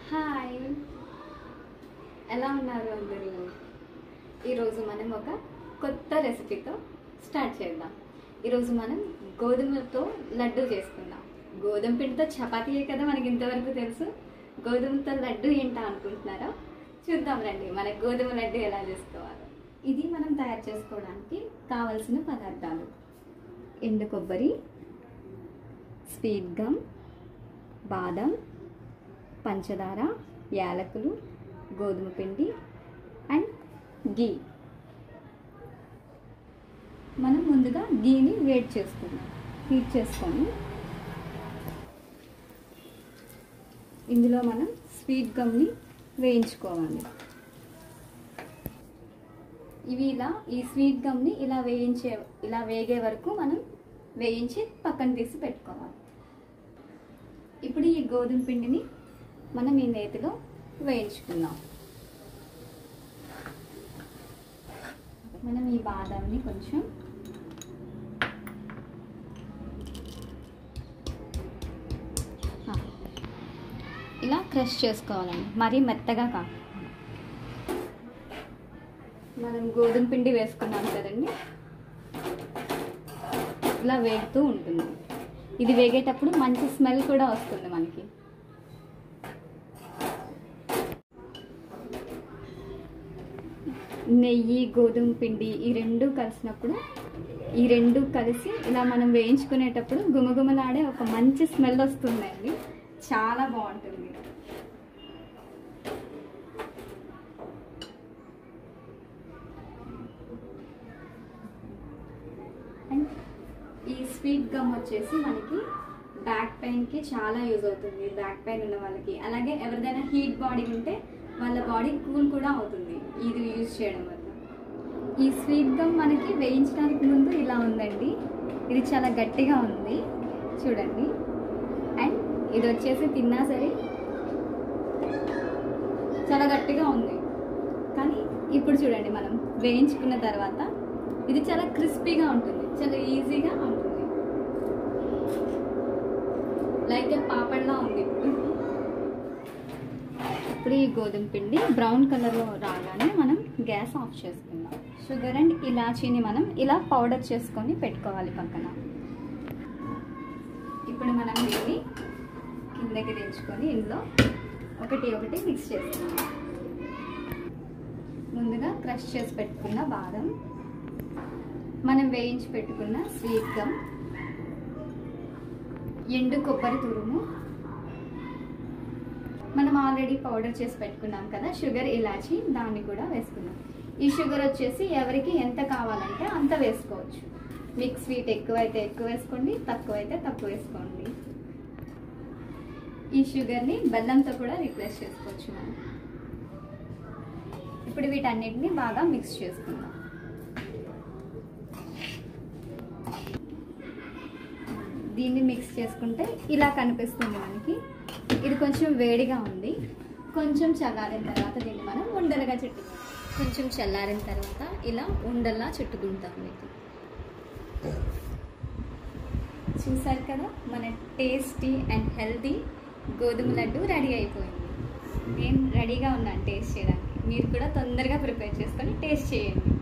hi ఎలా ఉన్నారు అందరూ ఈరోజు మనం ఒక కొత్త రెసిపీతో స్టార్ట్ చేద్దాం ఈరోజు మనం గోధుమలతో లడ్డు చేసుకుందాం గోధుమ పిండితో చపాతీయే కదా మనకి ఇంతవరకు తెలుసు గోధుమతో లడ్డు ఏంటా అనుకుంటున్నారా చూద్దాం రండి మన గోధుమ లడ్డు ఎలా చేసుకోవాలో ఇది మనం తయారు చేసుకోవడానికి కావలసిన పదార్థాలు ఎండు కొబ్బరి స్వీట్ గమ్ బాదం పంచదార యాలకులు గోధుమ పిండి అండ్ గీ మనం ముందుగా గీని వేడి చేసుకుందాం హీట్ చేసుకొని ఇందులో మనం స్వీట్ గమ్ని వేయించుకోవాలి ఇవి ఇలా ఈ స్వీట్ గమ్ని ఇలా వేయించే ఇలా వేగే వరకు మనం వేయించి పక్కన తీసి పెట్టుకోవాలి ఇప్పుడు ఈ గోధుమ పిండిని మనం ఈ నేతిలో వేయించుకుందాం మనం ఈ బాదంని కొంచెం ఆ, ఇలా క్రష్ చేసుకోవాలండి మరీ మెత్తగా కాదు మనం గోధుమ పిండి వేసుకున్నాం కదండి ఇలా వేగుతూ ఉంటుంది ఇది వేగేటప్పుడు మంచి స్మెల్ కూడా వస్తుంది మనకి నెయ్యి గోధుమ పిండి ఈ రెండు కలిసినప్పుడు ఈ రెండు కలిసి ఇలా మనం వేయించుకునేటప్పుడు గుమగుమలాడే ఒక మంచి స్మెల్ వస్తుందండి చాలా బాగుంటుంది అండ్ ఈ స్వీట్ గమ్ వచ్చేసి మనకి బ్యాక్ పెయిన్కి చాలా యూజ్ అవుతుంది బ్యాక్ పెయిన్ ఉన్న వాళ్ళకి అలాగే ఎవరిదైనా హీట్ బాడీ ఉంటే వాళ్ళ బాడీ కూల్ కూడా అవుతుంది ఇది యూజ్ చేయడం వల్ల ఈ స్వీట్ గమ్ మనకి వేయించడానికి ముందు ఇలా ఉందండి ఇది చాలా గట్టిగా ఉంది చూడండి అండ్ ఇది వచ్చేసి తిన్నా సరే చాలా గట్టిగా ఉంది కానీ ఇప్పుడు చూడండి మనం వేయించుకున్న తర్వాత ఇది చాలా క్రిస్పీగా ఉంటుంది చాలా ఈజీగా ఉంటుంది లైక్ ఏ పాపడ్లా ఉంది ఇప్పుడు ఇప్పుడు ఈ గోధుమ పిండి బ్రౌన్ కలర్లో రాగానే మనం గ్యాస్ ఆఫ్ చేసుకుందాం షుగర్ అండ్ ఇలాచీని మనం ఇలా పౌడర్ చేసుకొని పెట్టుకోవాలి పక్కన ఇప్పుడు మనం దీన్ని కిందకి దించుకొని ఇందులో ఒకటి ఒకటి మిక్స్ చేసుకుందాం ముందుగా క్రష్ చేసి పెట్టుకున్న బాదం మనం వేయించి పెట్టుకున్న స్వీట్ గమ్ ఎండు కొబ్బరి తురుము మనం ఆల్రెడీ పౌడర్ చేసి పెట్టుకున్నాం కదా షుగర్ ఇలాచి దాన్ని కూడా వేసుకున్నాం ఈ షుగర్ వచ్చేసి ఎవరికి ఎంత కావాలంటే అంత వేసుకోవచ్చు మీకు స్వీట్ ఎక్కువైతే ఎక్కువ వేసుకోండి తక్కువైతే తక్కువ వేసుకోండి ఈ షుగర్ని బెల్లంతో కూడా రీప్లేస్ చేసుకోవచ్చు మనం ఇప్పుడు వీటన్నిటిని బాగా మిక్స్ చేసుకుందాం దీన్ని మిక్స్ చేసుకుంటే ఇలా కనిపిస్తుంది మనకి ఇది కొంచెం వేడిగా ఉంది కొంచెం చల్లారిన తర్వాత దీన్ని మనం ఉండలుగా చుట్టుకుంటాం కొంచెం చల్లారిన తర్వాత ఇలా ఉండల్లా చుట్టుకుంటాం మీకు చూసారు కదా మన టేస్టీ అండ్ హెల్తీ గోధుమ లడ్డు రెడీ అయిపోయింది నేను రెడీగా ఉన్నాను టేస్ట్ చేయడానికి మీరు కూడా తొందరగా ప్రిపేర్ చేసుకొని టేస్ట్ చేయండి